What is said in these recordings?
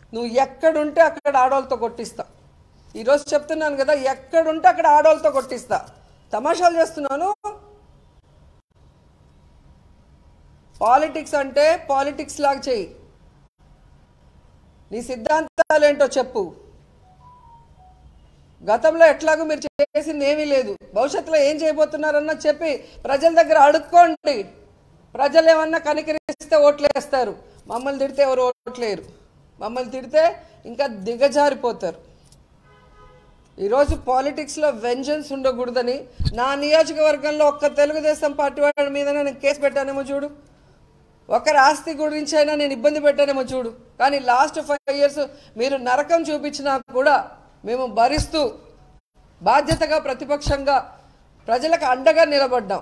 నువ్వు ఎక్కడుంటే అక్కడ ఆడవాళ్ళతో కొట్టిస్తా ఈరోజు చెప్తున్నాను కదా ఎక్కడుంటే అక్కడ ఆడవాళ్ళతో కొట్టిస్తా తమాషాలు చేస్తున్నాను పాలిటిక్స్ అంటే పాలిటిక్స్ లాగా చెయ్యి నీ సిద్ధాంతాలు ఏంటో చెప్పు గతంలో ఎట్లాగో మీరు చేసింది ఏమీ లేదు భవిష్యత్తులో ఏం చేయబోతున్నారన్న చెప్పి ప్రజల దగ్గర అడుక్కోండి ప్రజలు ఏమన్నా కనికరిస్తే ఓట్లేస్తారు మమ్మల్ని తిడితే ఎవరు ఓట్లేరు మమ్మల్ని తిడితే ఇంకా దిగజారిపోతారు ఈరోజు పాలిటిక్స్లో వెంజన్స్ ఉండకూడదని నా నియోజకవర్గంలో ఒక్క తెలుగుదేశం పార్టీ వాడి మీద నేను కేసు పెట్టానేమో చూడు ఒకరి ఆస్తి గురించి అయినా నేను ఇబ్బంది పెట్టానేమో చూడు కానీ లాస్ట్ ఫైవ్ ఇయర్స్ మీరు నరకం చూపించినా కూడా మేము భరిస్తూ బాధ్యతగా ప్రతిపక్షంగా ప్రజలకు అండగా నిలబడ్డాం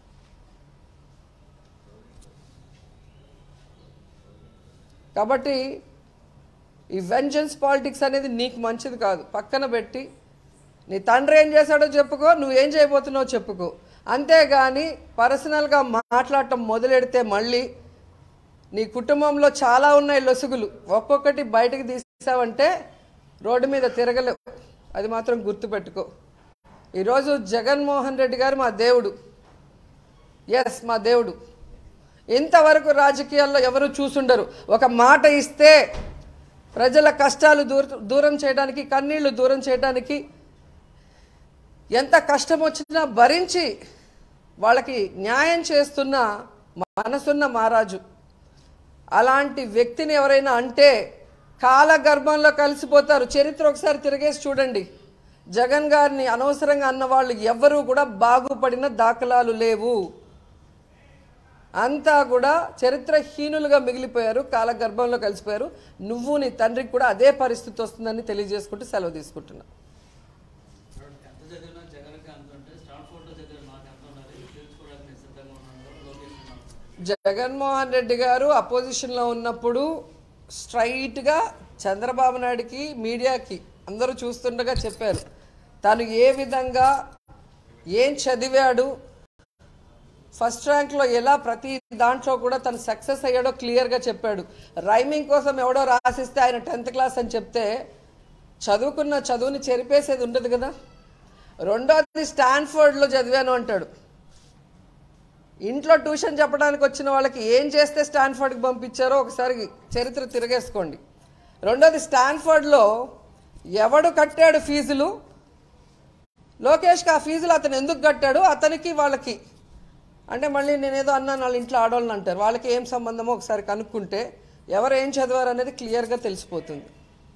కాబట్టి ఈ వెంజన్స్ పాలిటిక్స్ అనేది నీకు మంచిది కాదు పక్కన పెట్టి నీ తండ్రి ఏం చేశాడో చెప్పుకో నువ్వేం చేయబోతున్నావో చెప్పుకో అంతేగాని పర్సనల్గా మాట్లాడటం మొదలెడితే మళ్ళీ నీ కుటుంబంలో చాలా ఉన్నాయి లొసుగులు ఒక్కొక్కటి బయటకు తీసావంటే రోడ్డు మీద తిరగలేవు అది మాత్రం గుర్తుపెట్టుకో ఈరోజు జగన్మోహన్ రెడ్డి గారు మా దేవుడు ఎస్ మా దేవుడు ఇంతవరకు రాజకీయాల్లో ఎవరు చూసుండరు ఒక మాట ఇస్తే ప్రజల కష్టాలు దూర దూరం చేయడానికి కన్నీళ్లు దూరం చేయడానికి ఎంత కష్టం వచ్చినా భరించి వాళ్ళకి న్యాయం చేస్తున్న మనసున్న మహారాజు అలాంటి వ్యక్తిని ఎవరైనా అంటే కాలగర్భంలో కలిసిపోతారు చరిత్ర ఒకసారి తిరిగేసి చూడండి జగన్ గారిని అనవసరంగా అన్న వాళ్ళు ఎవ్వరూ కూడా బాగుపడిన దాఖలాలు లేవు అంతా కూడా చరిత్రహీనులుగా మిగిలిపోయారు కాలగర్భంలో కలిసిపోయారు నువ్వు నీ తండ్రికి కూడా అదే పరిస్థితి వస్తుందని తెలియజేసుకుంటూ సెలవు తీసుకుంటున్నా ఎంత చదివినా జగన్కి అంత ఉంటే స్టాన్ఫోర్డ్లో చదివిన నాకు ఎంత ఉండాలి తెలుసుకోవడానికి నేను సిద్ధంగా ఉన్నాను లోకేష్ ఉన్నాను జగన్మోహన్ రెడ్డి గారు అపోజిషన్లో ఉన్నప్పుడు స్ట్రైట్గా చంద్రబాబు నాయుడికి మీడియాకి అందరూ చూస్తుండగా చెప్పారు తను ఏ విధంగా ఏం చదివాడు ఫస్ట్ ర్యాంక్లో ఎలా ప్రతి దాంట్లో కూడా తను సక్సెస్ అయ్యాడో క్లియర్గా చెప్పాడు రైమింగ్ కోసం ఎవడో రాసిస్తే ఆయన టెన్త్ క్లాస్ అని చెప్తే చదువుకున్న చదువుని చెరిపేసేది ఉండదు కదా రెండోది స్టాన్ఫోర్డ్లో చదివాను అంటాడు ఇంట్లో ట్యూషన్ చెప్పడానికి వచ్చిన వాళ్ళకి ఏం చేస్తే స్టాన్ఫర్డ్కి పంపించారో ఒకసారి చరిత్ర తిరగేసుకోండి రెండోది స్టాన్ఫర్డ్లో ఎవడు కట్టాడు ఫీజులు లోకేష్కి ఆ ఫీజులు అతను ఎందుకు కట్టాడు అతనికి వాళ్ళకి అంటే మళ్ళీ నేనేదో అన్నాను వాళ్ళ ఇంట్లో ఆడవాళ్ళని అంటారు వాళ్ళకి ఏం సంబంధమో ఒకసారి కనుక్కుంటే ఎవరు ఏం చదివారు అనేది క్లియర్గా తెలిసిపోతుంది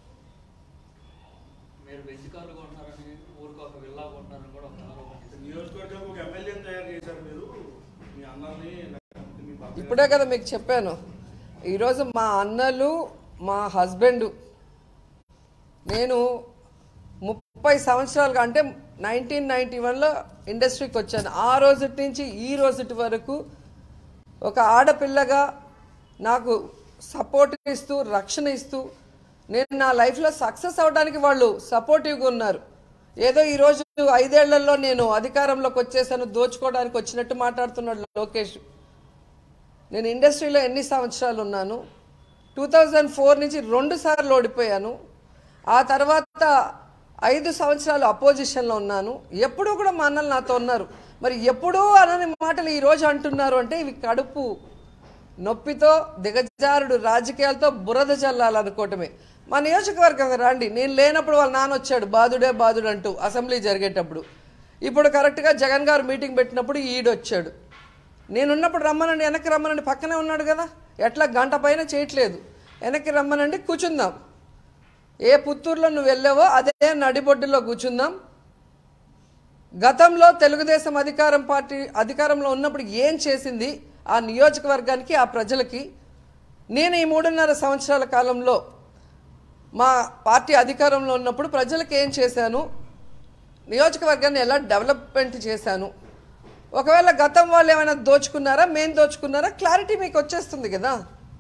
మీరు వెజ్ కార్లు కొంటున్నారని ఊరికి ఒక విల్లా కొంటున్నారని కూడా ఒక ఆరోపణ నియోజకవర్గానికి ఒక ఎమ్మెల్యేని తయారు చేశారు మీరు మీ అన్నల్ని లేకపోతే మీ భర్త ఇప్పుడే కదా మీకు చెప్పాను ఈరోజు మా అన్నలు మా హస్బెండ్ నేను ముప్పై సంవత్సరాలుగా అంటే నైన్టీన్ నైన్టీ వన్లో ఇండస్ట్రీకి వచ్చాను ఆ రోజు నుంచి ఈ రోజుటి వరకు ఒక ఆడపిల్లగా నాకు సపోర్ట్ ఇస్తూ రక్షణ ఇస్తూ నేను నా లైఫ్లో సక్సెస్ అవడానికి వాళ్ళు సపోర్టివ్గా ఉన్నారు ఏదో ఈరోజు ఐదేళ్లలో నేను అధికారంలోకి వచ్చేసాను దోచుకోవడానికి వచ్చినట్టు మాట్లాడుతున్నాడు లోకేష్ నేను ఇండస్ట్రీలో ఎన్ని సంవత్సరాలు ఉన్నాను టూ థౌజండ్ ఫోర్ నుంచి రెండు సార్లు ఓడిపోయాను ఆ తర్వాత ఐదు సంవత్సరాలు అపోజిషన్లో ఉన్నాను ఎప్పుడూ కూడా మా అన్నలు నాతో ఉన్నారు మరి ఎప్పుడూ అనని మాటలు ఈరోజు అంటున్నారు అంటే ఇవి కడుపు నొప్పితో దిగజారుడు రాజకీయాలతో బురద చల్లాలనుకోవటమే మా నియోజకవర్గం రండి నేను లేనప్పుడు వాళ్ళ నాన్న వచ్చాడు బాధుడే బాధుడు అంటూ అసెంబ్లీ జరిగేటప్పుడు ఇప్పుడు కరెక్ట్గా జగన్ గారు మీటింగ్ పెట్టినప్పుడు ఈడొచ్చాడు నేనున్నప్పుడు రమ్మనండి వెనక్కి రమ్మనండి పక్కనే ఉన్నాడు కదా ఎట్లా గంట పైన చేయట్లేదు వెనక్కి రమ్మనండి కూర్చుందాం ఏ పుత్తూరులో నువ్వు వెళ్ళావో అదే నడిబొడ్డులో కూర్చుందాం గతంలో తెలుగుదేశం అధికారం పార్టీ అధికారంలో ఉన్నప్పుడు ఏం చేసింది ఆ నియోజకవర్గానికి ఆ ప్రజలకి నేను ఈ మూడున్నర సంవత్సరాల కాలంలో మా పార్టీ అధికారంలో ఉన్నప్పుడు ప్రజలకు ఏం చేశాను నియోజకవర్గాన్ని ఎలా డెవలప్మెంట్ చేశాను ఒకవేళ గతం వాళ్ళు ఏమైనా దోచుకున్నారా మేము దోచుకున్నారా క్లారిటీ మీకు వచ్చేస్తుంది కదా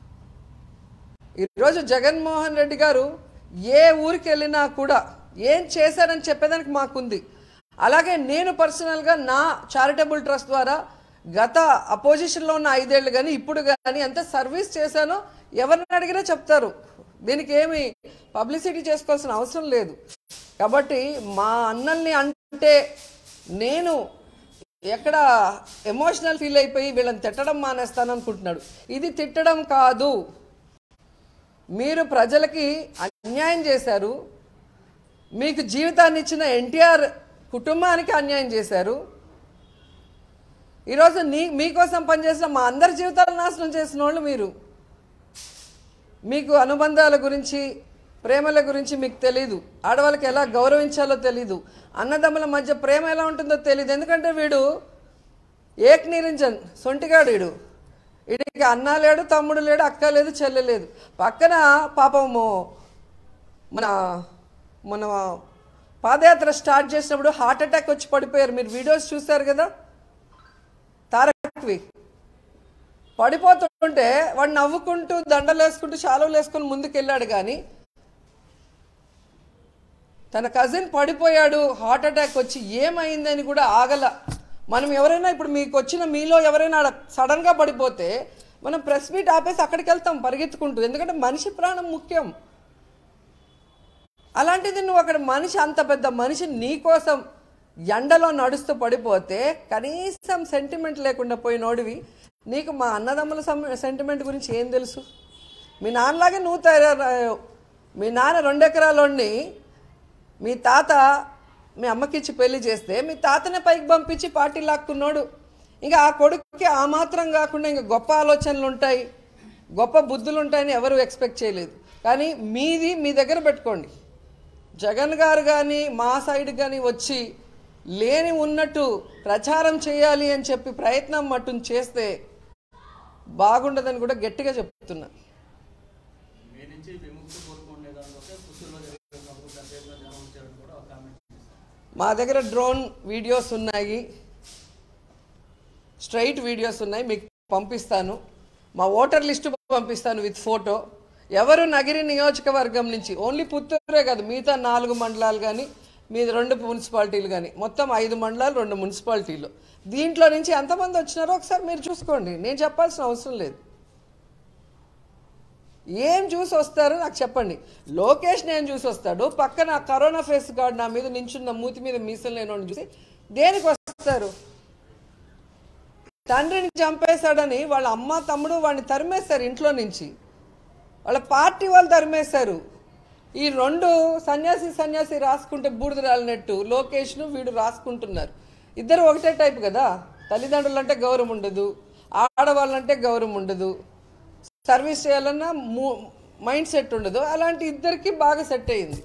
ఈరోజు జగన్మోహన్ రెడ్డి గారు ఏ ఊరికి వెళ్ళినా కూడా ఏం చేశారని చెప్పేదానికి మాకుంది అలాగే నేను పర్సనల్గా నా చారిటబుల్ ట్రస్ట్ ద్వారా గత అపోజిషన్లో ఉన్న ఐదేళ్ళు కానీ ఇప్పుడు కానీ ఎంత సర్వీస్ చేశానో ఎవరిని అడిగినా చెప్తారు దీనికి ఏమి పబ్లిసిటీ చేసుకోవాల్సిన అవసరం లేదు కాబట్టి మా అన్నల్ని అంటే నేను ఎక్కడ ఎమోషనల్ ఫీల్ అయిపోయి వీళ్ళని తిట్టడం మానేస్తాను అనుకుంటున్నాడు ఇది తిట్టడం కాదు మీరు ప్రజలకి అన్యాయం చేశారు మీకు జీవితాన్ని ఇచ్చిన ఎన్టీఆర్ కుటుంబానికి అన్యాయం చేశారు ఈరోజు నీ మీకోసం పనిచేసిన మా అందరి జీవితాలు నాశనం చేసిన వాళ్ళు మీరు మీకు అనుబంధాల గురించి ప్రేమల గురించి మీకు తెలీదు ఆడవాళ్ళకి ఎలా గౌరవించాలో తెలీదు అన్నదమ్ముల మధ్య ప్రేమ ఎలా ఉంటుందో తెలియదు ఎందుకంటే వీడు ఏక్ నిరంజన్ సొంటిగాడు వీడు వీడికి అన్న లేడు తమ్ముడు లేడు అక్క లేదు చెల్లె లేదు పక్కన పాపము మన మన పాదయాత్ర స్టార్ట్ చేసినప్పుడు హార్ట్ అటాక్ వచ్చి పడిపోయారు మీరు వీడియోస్ చూశారు కదా తారక్వి పడిపోతుంటే వాడు నవ్వుకుంటూ దండలు వేసుకుంటూ శాలువలు వేసుకుని ముందుకెళ్ళాడు కానీ తన కజిన్ పడిపోయాడు హార్ట్ అటాక్ వచ్చి ఏమైందని కూడా ఆగల మనం ఎవరైనా ఇప్పుడు మీకు వచ్చిన మీలో ఎవరైనా ఆడ సడన్గా పడిపోతే మనం ప్రెస్ మీట్ ఆపేసి అక్కడికి వెళ్తాం పరిగెత్తుకుంటూ ఎందుకంటే మనిషి ప్రాణం ముఖ్యం అలాంటిది నువ్వు అక్కడ మనిషి అంత పెద్ద మనిషి నీ కోసం ఎండలో నడుస్తూ పడిపోతే కనీసం సెంటిమెంట్ లేకుండా పోయినోడివి నీకు మా అన్నదమ్ముల సెంటిమెంట్ గురించి ఏం తెలుసు మీ నాన్నలాగే నువ్వు తయారయ్యావు మీ నాన్న రెండెకరాలోని మీ తాత మీ అమ్మకిచ్చి పెళ్లి చేస్తే మీ తాతనే పైకి పంపించి పార్టీ లాక్కున్నాడు ఇంకా ఆ కొడుకుకి ఆ మాత్రం కాకుండా ఇంకా గొప్ప ఆలోచనలు ఉంటాయి గొప్ప బుద్ధులు ఉంటాయని ఎవరు ఎక్స్పెక్ట్ చేయలేదు కానీ మీది మీ దగ్గర పెట్టుకోండి జగన్ గారు కానీ మా సైడ్ కానీ వచ్చి లేని ఉన్నట్టు ప్రచారం చేయాలి అని చెప్పి ప్రయత్నం మట్టును చేస్తే బాగుండదని కూడా గట్టిగా చెప్తున్నా మీ నుంచి విముక్తి కోరుకునే దానికోసం పుత్తూరులో జరిగినప్పుడు పెద్ద ఎత్తున జనం వచ్చారని కూడా ఒక కామెంట్ చేశారు మా దగ్గర డ్రోన్ వీడియోస్ ఉన్నాయి స్ట్రైట్ వీడియోస్ ఉన్నాయి మీకు పంపిస్తాను మా ఓటర్ లిస్టు పంపిస్తాను విత్ ఫోటో ఎవరు నగిరి నియోజకవర్గం నుంచి ఓన్లీ పుత్తూరే కాదు మిగతా నాలుగు మండలాలు కానీ మీది రెండు మున్సిపాలిటీలు కానీ మొత్తం ఐదు మండలాలు రెండు మున్సిపాలిటీలు దీంట్లో నుంచి ఎంతమంది వచ్చినారో ఒకసారి మీరు చూసుకోండి నేను చెప్పాల్సిన అవసరం లేదు ఏం చూసి వస్తారు నాకు చెప్పండి లోకేష్ నేను చూసి వస్తాడు పక్కన కరోనా ఫేస్ గార్డ్ నా మీద నించున్న మూతి మీద మీసం లేనోడిని చూసి దేనికి వస్తారు తండ్రిని చంపేశాడని వాళ్ళ అమ్మ తమ్ముడు వాడిని తరిమేశారు ఇంట్లో నుంచి వాళ్ళ పార్టీ వాళ్ళు తరిమేశారు ఈ రెండు సన్యాసి సన్యాసి రాసుకుంటే బూడిద రాలినట్టు లోకేష్ను వీడు రాసుకుంటున్నారు ఇద్దరు ఒకటే టైప్ కదా తల్లిదండ్రులు అంటే గౌరవం ఉండదు ఆడవాళ్ళంటే గౌరవం ఉండదు సర్వీస్ చేయాలన్నా మైండ్ సెట్ ఉండదు అలాంటి ఇద్దరికి బాగా సెట్ అయ్యింది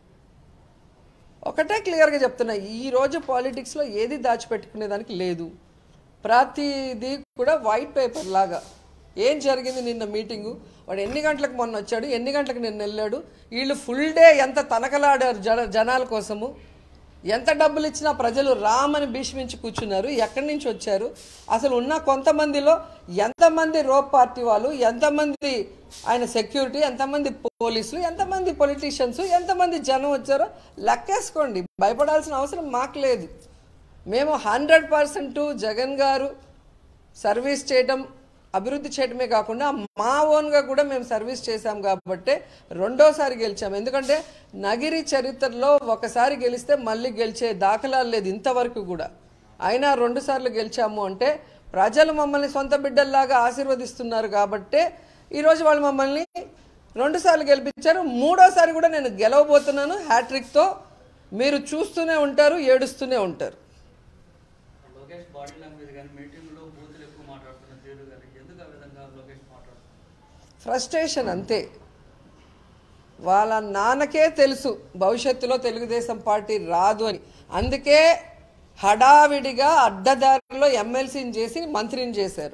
ఒకటే క్లియర్గా చెప్తున్నా ఈ రోజు పాలిటిక్స్లో ఏది దాచిపెట్టుకునేదానికి లేదు ప్రతిదీ కూడా వైట్ పేపర్ లాగా ఏం జరిగింది నిన్న మీటింగు వాడు ఎన్ని గంటలకు మొన్న వచ్చాడు ఎన్ని గంటలకు నిన్న వెళ్ళాడు వీళ్ళు ఫుల్ డే ఎంత తనకలాడారు జన జనాల కోసము ఎంత డబ్బులు ఇచ్చినా ప్రజలు రామని భీష్మించి కూర్చున్నారు ఎక్కడి నుంచి వచ్చారు అసలు ఉన్న కొంతమందిలో ఎంతమంది రోప్ పార్టీ వాళ్ళు ఎంతమంది ఆయన సెక్యూరిటీ ఎంతమంది పోలీసులు ఎంతమంది పొలిటీషియన్స్ ఎంతమంది జనం వచ్చారో లెక్కేసుకోండి భయపడాల్సిన అవసరం మాకు లేదు మేము హండ్రెడ్ పర్సెంట్ జగన్ గారు సర్వీస్ చేయడం అభివృద్ధి చేయడమే కాకుండా మా ఓన్గా కూడా మేము సర్వీస్ చేశాం కాబట్టి రెండోసారి గెలిచాం ఎందుకంటే నగిరి చరిత్రలో ఒకసారి గెలిస్తే మళ్ళీ గెలిచే దాఖలాలు లేదు ఇంతవరకు కూడా అయినా రెండు సార్లు గెలిచాము అంటే ప్రజలు మమ్మల్ని సొంత బిడ్డల్లాగా ఆశీర్వదిస్తున్నారు కాబట్టే ఈరోజు వాళ్ళు మమ్మల్ని రెండుసార్లు గెలిపించారు మూడోసారి కూడా నేను గెలవబోతున్నాను హ్యాట్రిక్తో మీరు చూస్తూనే ఉంటారు ఏడుస్తూనే ఉంటారు లోకేష్ బాడీ లాంగ్వేజ్ కానీ మీటింగ్లో బూతులు ఎక్కువ మాట్లాడుతున్న తీరు కానీ ఎందుకు ఆ విధంగా లోకేష్ మాట్లాడుతున్నారు ఫ్రస్ట్రేషన్ అంతే వాళ్ళ నాన్నకే తెలుసు భవిష్యత్తులో తెలుగుదేశం పార్టీ రాదు అని అందుకే హడావిడిగా అడ్డదారిలో ఎమ్మెల్సీని చేసి మంత్రిని చేశారు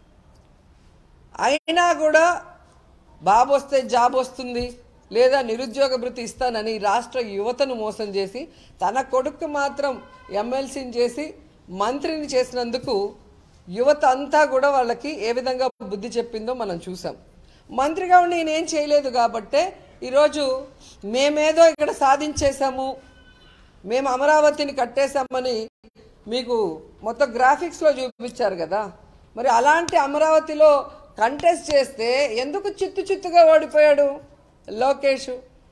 అయినా కూడా బాబు వస్తే జాబ్ వస్తుంది లేదా నిరుద్యోగ భృతి ఇస్తానని రాష్ట్ర యువతను మోసం చేసి తన కొడుకు మాత్రం ఎమ్మెల్సీని చేసి మంత్రిని చేసినందుకు యువత అంతా కూడా వాళ్ళకి ఏ విధంగా బుద్ధి చెప్పిందో మనం చూసాం మంత్రిగా ఉండి నేనేం చేయలేదు కాబట్టే ఈరోజు మేమేదో ఇక్కడ సాధించేశాము మేము అమరావతిని కట్టేశామని మీకు మొత్తం గ్రాఫిక్స్లో చూపించారు కదా మరి అలాంటి అమరావతిలో కంటెస్ట్ చేస్తే ఎందుకు చిత్తు చిత్తుగా ఓడిపోయాడు లోకేష్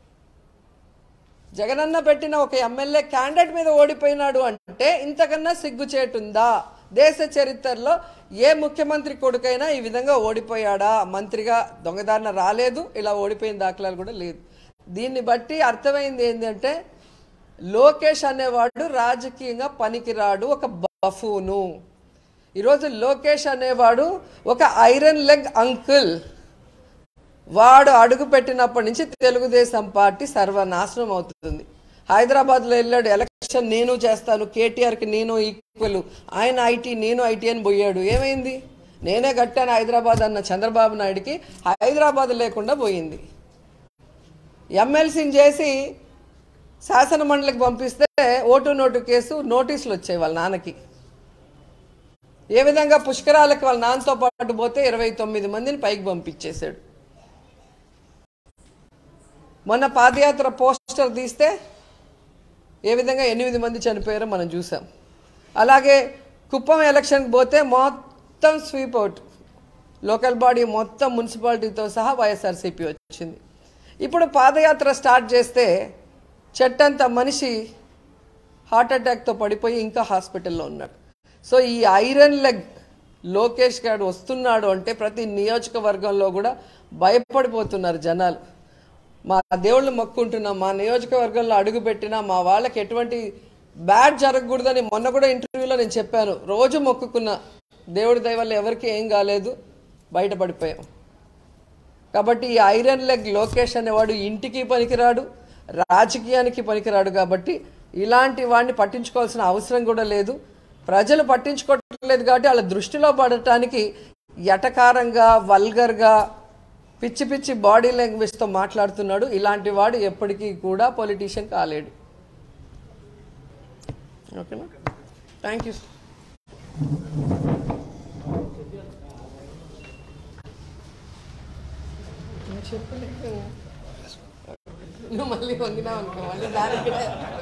జగనన్న పెట్టిన ఒక ఎమ్మెల్యే క్యాండిడేట్ మీద ఓడిపోయినాడు అంటే ఇంతకన్నా సిగ్గుచేటుందా దేశ చరిత్రలో ఏ ముఖ్యమంత్రి కొడుకైనా ఈ విధంగా ఓడిపోయాడా మంత్రిగా దొంగదారిన రాలేదు ఇలా ఓడిపోయిన దాఖలాలు కూడా లేదు దీన్ని బట్టి అర్థమైంది ఏంటంటే లోకేష్ అనేవాడు రాజకీయంగా పనికిరాడు ఒక బఫూను ఈరోజు లోకేష్ అనేవాడు ఒక ఐరన్ లెగ్ అంకుల్ వాడు అడుగు పెట్టినప్పటి నుంచి తెలుగుదేశం పార్టీ సర్వనాశనం అవుతుంది హైదరాబాద్లో వెళ్ళాడు ఎలక్షన్ నేను చేస్తాను కేటీఆర్కి నేను ఈక్వల్ ఆయన ఐటీ నేను ఐటీ అని పోయాడు ఏమైంది నేనే కట్టాను హైదరాబాద్ అన్న చంద్రబాబు నాయుడికి హైదరాబాద్ లేకుండా పోయింది ఎమ్మెల్సీని చేసి శాసన మండలికి పంపిస్తే ఓటు నోటు కేసు నోటీసులు వచ్చాయి వాళ్ళ నాన్నకి ఏ విధంగా పుష్కరాలకు వాళ్ళ నాన్నతో పాటు పోతే ఇరవై తొమ్మిది మందిని పైకి పంపించేశాడు మొన్న పాదయాత్ర పోస్టర్ తీస్తే ఏ విధంగా ఎనిమిది మంది చనిపోయారో మనం చూసాం అలాగే కుప్పం ఎలక్షన్కి పోతే మొత్తం స్వీప్ అవుట్ లోకల్ బాడీ మొత్తం మున్సిపాలిటీతో సహా వైఎస్ఆర్సీపీ వచ్చింది ఇప్పుడు పాదయాత్ర స్టార్ట్ చేస్తే చెట్టంత మనిషి హార్ట్ అటాక్తో పడిపోయి ఇంకా హాస్పిటల్లో ఉన్నాడు సో ఈ ఐరన్ లెగ్ లోకేష్ గారు వస్తున్నాడు అంటే ప్రతి నియోజకవర్గంలో కూడా భయపడిపోతున్నారు జనాలు మా దేవుళ్ళు మొక్కుంటున్నాం మా నియోజకవర్గంలో అడుగుపెట్టినా మా వాళ్ళకి ఎటువంటి బ్యాడ్ జరగకూడదని మొన్న కూడా ఇంటర్వ్యూలో నేను చెప్పాను రోజు మొక్కుకున్న దేవుడి దయ వల్ల ఎవరికి ఏం కాలేదు బయటపడిపోయాం కాబట్టి ఈ ఐరన్ లెగ్ లోకేష్ అనేవాడు ఇంటికి పనికిరాడు రాజకీయానికి పనికిరాడు కాబట్టి ఇలాంటి వాడిని పట్టించుకోవాల్సిన అవసరం కూడా లేదు ప్రజలు పట్టించుకోవట్లేదు కాబట్టి వాళ్ళ దృష్టిలో పడటానికి ఎటకారంగా వల్గర్గా పిచ్చి పిచ్చి బాడీ లాంగ్వేజ్తో మాట్లాడుతున్నాడు ఇలాంటి వాడు ఎప్పటికీ కూడా పొలిటీషియన్ కాలేడు ఓకేనా థ్యాంక్ యూ చెప్పలేదు నువ్వు మళ్ళీ వంగినావు అనుకో మళ్ళీ దానికి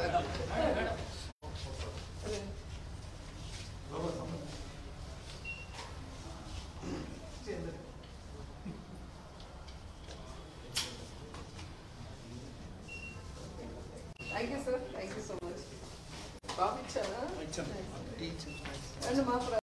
thank you sir thank you so much బాబు ఇచ్చారా అండ్ మా